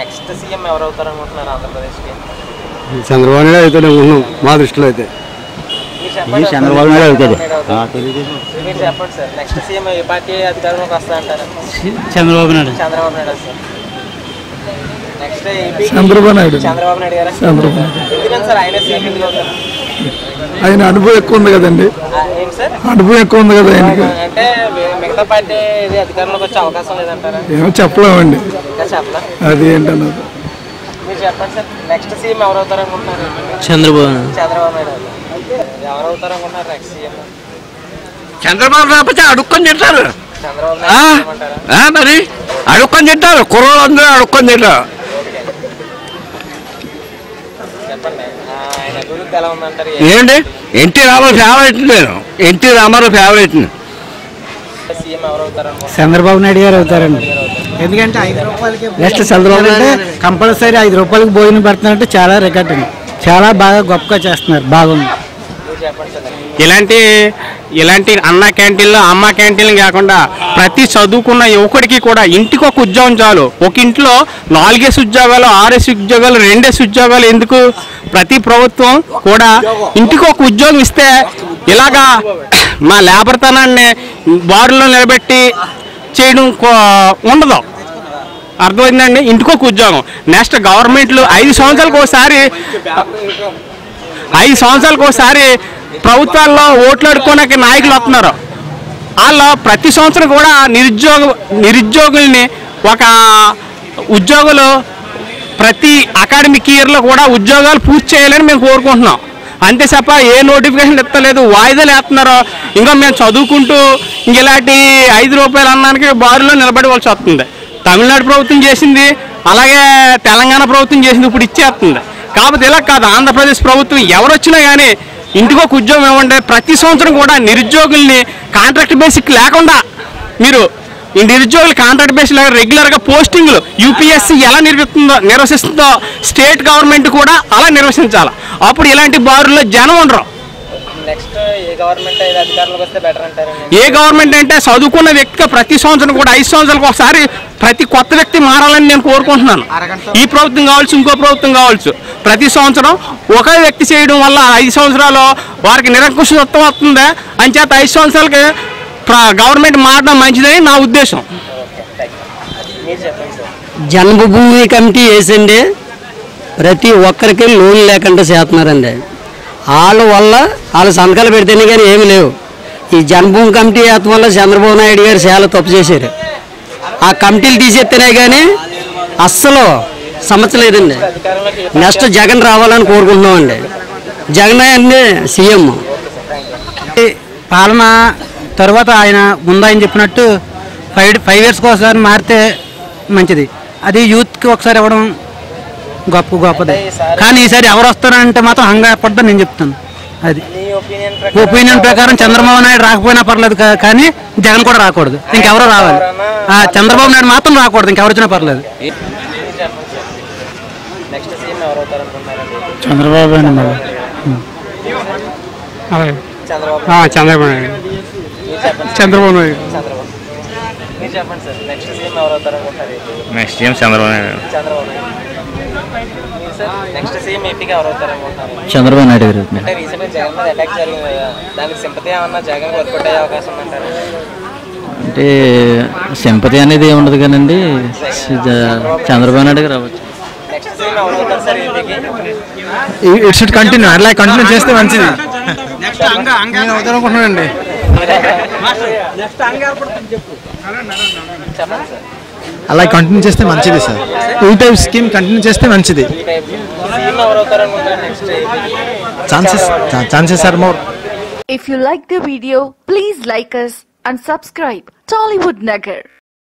Next CM ఎవరు అవుతారు అనుకుంటున్నారు ఆంధ్రప్రదేశ్కి చంద్రబాబు నాయుడు అవుతాడు అనుకుంటున్నాం మా దృష్టిలో అయితే మీరు చెప్పండి చంద్రబాబు నాయుడు అవుతాడు. మీరు చెప్పండి సార్ నెక్స్ట్ సీఎం ఏ పార్టీ అధికారంలోకి వస్తా అంటారు Chandrababu Naidu Chandrababu Naidu sir next AP Chandrababu Naidu. Chandrababu Naidu గారు చంద్రబాబు ఎందుకని సార్ ఆయన సీఎం ఎందుకు అవుతారు ఆయన అనుభవం ఎక్కువ ఉంది కదండి ఆ, ఏంటి సార్ అనుభవం ఎక్కువ ఉంది కదా ఆయనకి అంటే మి- మిగతా పార్టీ ఇది అధికారంలోకి వచ్చే అవకాశం లేదంటారా ఏమో చెప్పలేమండి ఇంకా చెప్పలా అది ఏంటన్నది మీరు చెప్పండి సార్ నెక్స్ట్ సీఎం ఎవరు అవుతారు అనుకుంటున్నారు చంద్రబాబు చంద్రబాబు నాయుడు అవుతారు. ఎవరు అవుతారు అనుకుంటున్నారు నెక్స్ట్ సీఎం చంద్రబాబు రాకపోతే అడుక్కొని తింటారు చంద్రబాబు ఆ? నాయుడు ఏమంటారా ఆ, మరి అడుక్కొని తింటారు కుర్రోళ్ళు అందరూ అడుక్కొని తింటారు చెప్పండి ఆ, ఆయన అభివృద్ధి ఎలా ఉందంటారు ఏంటి ఎన్టీ రామారావు ఫేవరెట్ నేను ఎన్టీ రామారావు ఫేవరెట్ సీఎం ఎవరు అవుతారు అనుకుంటున్నారు చంద్రబాబు నాయుడు గారు అవుతారండి ఎందుకంటే ఐదు రూపాయలకి నెక్స్ట్ చంద్రబాబు అంటే కంపల్సరీ ఐదు రూపాయలకి భోజనం పెడుతున్నారంటే చాలా రికార్డ్ అండి చాలా బాగా గొప్పగా చేస్తున్నారు బాగుంది మీరు చెప్పండి సార్ ఇలాంటి ఇలాంటి అన్న క్యాంటీన్లు అమ్మ క్యాంటీన్లు కాకుండా ప్రతి చదువుకున్న యువకుడికి కూడా ఇంటికి ఒక ఉద్యోగం చాలు ఒక ఇంట్లో నాలుగేసి ఉద్యోగాలు ఆరేసి ఉద్యోగాలు రెండేసి ఉద్యోగాలు ఎందుకు ప్రతి ప్రభుత్వం కూడా ఇంటికి ఒక ఉద్యోగం ఇస్తే ఇలాగా మా లేబర్ తనాన్ని బారులో నిలబెట్టి చేయడం కో- ఉండదు అర్థమైందండి ఇంటికి ఒక ఉద్యోగం నెక్స్ట్ గవర్నమెంట్లు ఐదు సంవత్సరాలకు ఒకసారి ఐదు సంవత్సరాలకు ఒకసారి ప్రభుత్వాల్లో ఓట్లు అడుక్కోడానికి నాయకులు వస్తున్నారు వాళ్ళు ప్రతి సంవత్సరం కూడా నిరుద్యోగ నిరుద్యోగుల్ని ఒక ఉద్యోగులు ప్రతి అకాడమిక్ ఇయర్లో కూడా ఉద్యోగాలు పూర్తి చేయాలని మేము కోరుకుంటున్నాం అంతే తప్ప ఏ నోటిఫికేషన్ ఇస్తలేదు వాయిదాలు వేస్తున్నారు ఇంకా మేము చదువుకుంటూ ఇంక ఇలాంటి ఐదు రూపాయలు అన్నానికి బారులో నిలబడవలసి వస్తుంది తమిళనాడు ప్రభుత్వం చేసింది అలాగే తెలంగాణ ప్రభుత్వం చేసింది ఇప్పుడు ఇచ్చేస్తుంది కాకపోతే ఇలా కాదు ఆంధ్రప్రదేశ్ ప్రభుత్వం ఎవరు వచ్చినా కానీ ఇంటికి ఒక ఉద్యోగం ఇవ్వండి ప్రతి సంవత్సరం కూడా నిరుద్యోగుల్ని కాంట్రాక్ట్ బేసిక్ లేకుండా మీరు ఈ నిరుద్యోగులు కాంట్రాక్ట్ బేస్ రెగ్యులర్గా పోస్టింగ్లు యూపీఎస్సీ ఎలా నిర్వహిస్తుందో నిర్వహిస్తుందో స్టేట్ గవర్నమెంట్ కూడా అలా నిర్వహించాలి అప్పుడు ఇలాంటి బారుల్లో జనం ఉండరు నెక్స్ట్ ఏ గవర్నమెంట్ ఇది అధికారంలోకి వస్తే బెటర్ అంటారండి ఏ గవర్నమెంట్ అంటే చదువుకున్న వ్యక్తిగా ప్రతి సంవత్సరం కూడా ఐదు సంవత్సరాలకు ఒకసారి ప్రతి కొత్త వ్యక్తి మారాలని నేను కోరుకుంటున్నాను ఈ ప్రభుత్వం కావచ్చు ఇంకో ప్రభుత్వం కావచ్చు ప్రతి సంవత్సరం ఒకే వ్యక్తి చేయడం వల్ల ఐదు సంవత్సరాలు వారికి నిరంకుశత్వం వస్తుంది అంచేత ఐదు సంవత్సరాలకి ప్ర- గవర్నమెంట్ మారడం మంచిదని నా ఉద్దేశం మీరు చెప్పండి సార్ జన్మభూమి కమిటీ వేసండి ప్రతి ఒక్కరికి లోన్ లేకుండా చేస్తున్నారండి వాళ్ళ వల్ల వాళ్ళ సంతకాలు పెడితేనే కానీ ఏమి లేవు ఈ జన్మభూమి కమిటీ వేయటం వల్ల చంద్రబాబు నాయుడు గారు చాలా తప్పు చేశారు ఆ కమిటీలు తీసేస్తేనే కానీ అస్సలు సమస్య లేదండి అధికారంలోకి ఏ నెక్స్ట్ జగన్ రావాలని కోరుకుంటున్నామండి జగన్ అండి సీఎం పాలన తర్వాత ఆయన ముందు ఆయన చెప్పినట్టు ఫైవ్ ఫైవ్ ఇయర్స్కి ఒకసారి మారితే మంచిది అది యూత్కి ఒకసారి ఇవ్వడం గొప్ప గొప్పది కానీ ఈసారి ఎవరు వస్తారంటే మాత్రం హంగాపడ్దని నేను చెప్తాను అది మీ ఒపీనియన్ ప్రకారం ఒపీనియన్ ప్రకారం చంద్రబాబు నాయుడు రాకపోయినా పర్లేదు కా- కానీ జగన్ కూడా రాకూడదు ఇంకెవరో రావాలి ఆ, చంద్రబాబు నాయుడు మాత్రం రాకూడదు ఇంకెవరు వచ్చినా పర్లేదు మీరు చెప్పండి సార్ నెక్స్ట్ సీఎం ఎవరు అవుతారు అనుకుంటున్నారండి చంద్రబాబు చంద్రబాబు చంద్రబాబు నాయుడు మీరు చెప్పండి సార్. చంద్రబాబు నాయుడు చంద్రబాబు మీరు చెప్పండి సార్ నెక్స్ట్ సీఎం ఎవరు అవుతారు అనుకుంటున్నారు నెక్స్ట్ ఏం చంద్రబాబు నాయుడు చంద్రబాబు నాయుడు మీరు సార్ నెక్స్ట్ సీఎం ఏపీకి ఎవరు అవుతారు అనుకుంటున్నారు చంద్రబాబు నాయుడు గారు అంటే రీసెంట్గా జగన్ మీద అటాక్ జరిగింది కదా దానికి సింపతి ఏమన్నా జగన్ వర్కౌట్ అయ్యే అవకాశం ఉందంటారు అంటే సింపతి అనేది ఏముండదు కానండి చంద్రబాబు నాయుడు గారు రావచ్చు నెక్స్ట్ సీఎం ఎవరు అవుతారు సార్ ఏపీకి ఇట్ షుడ్ కంటిన్యూ అలా కంటిన్యూ చేస్తే మంచిది నేను అవుతానుకుంటున్నానండి చెప్పండి సార్ అలా కంటిన్యూ చేస్తే మంచిది సార్ ఈ టైప్ స్కీమ్ కంటిన్యూ చేస్తే మంచిది ఈ టైప్ సీఎం ఎవరు అవుతారు అనుకుంటారు నెక్స్ట్ ఏపీకి chances chances are more If you like the video, please like us and subscribe Tollywood Nagar.